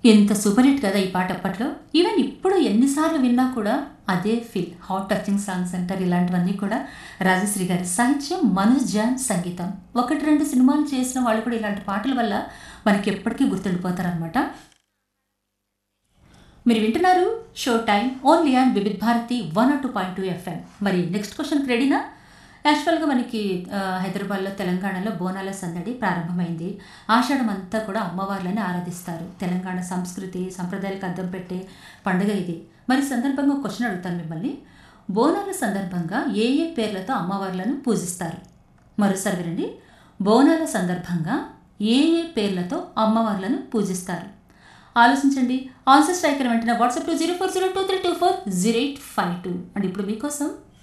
ఎంత super hit కదా ఈ పాట అప్పట్లో ఈవెన్ ఇప్పుడు ఎన్నిసార్లు విన్నా కూడా అదే ఫీల్ హాట్ టచింగ్ సాంగ్స్ అంటారు ఇలాంటివన్నీ కూడా రాజశ్రీ గారి సాహిత్యం మనోజ్ జాన్ సంగీతం ఒకటి రెండు సినిమాలు చేసిన వాళ్ళు కూడా ఇలాంటి పాటల వల్ల మనకి ఎప్పటికీ గుర్తుండిపోతారనమాట మీరు వింటున్నారు show time only and Vividh Bharati one R two point two FM మరి నెక్స్ట్ క్వశ్చన్ రెడీనా యాక్చువల్గా మనకి ఆ, హైదరాబాద్లో తెలంగాణలో బోనాల సందడి ప్రారంభమైంది ఆషాఢం అంతా కూడా అమ్మవార్లని ఆరాధిస్తారు తెలంగాణ సంస్కృతి సంప్రదాయాలకు అద్దం పెట్టే పండుగ ఇది మరి ఈ సందర్భంగా ఒక క్వశ్చన్ అడుగుతాను మిమ్మల్ని బోనాల సందర్భంగా ఏ ఏ పేర్లతో అమ్మవార్లను పూజిస్తారు మరోసారి వినండి బోనాల సందర్భంగా ఏ ఏ పేర్లతో అమ్మవార్లను పూజిస్తారు ఆలోచించండి ఆన్సర్ స్ట్రైకర్ వెంటనే WhatsApp two zero four zero two three two four zero eight five two and ఇప్పుడు మీకోసం